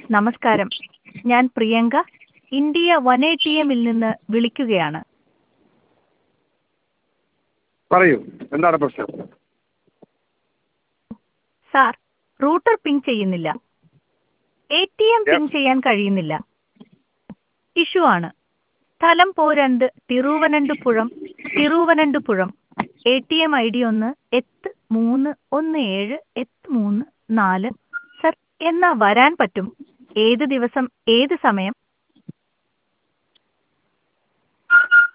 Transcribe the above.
നമസ്കാരം ഞാൻ Priyanka India one eighty എമ്മിൽ നിന്ന് വിളിക്കുകയാണ് പറയൂ എന്താണ് പ്രശ്നം സാർ റൂട്ടർ പിങ് ചെയ്യുന്നില്ല എ ടി എം പിങ് ചെയ്യാൻ കഴിയുന്നില്ല ഇഷ്യൂ ആണ് സ്ഥലം പോരണ്ട് Thiruvananthapuram Thiruvananthapuram A T M I D ഒന്ന് എട്ട് മൂന്ന് ഒന്ന് ഏഴ് എട്ട് മൂന്ന് നാല് സർ എന്നാ വരാൻ പറ്റും ഏത് ദിവസം ഏത് സമയം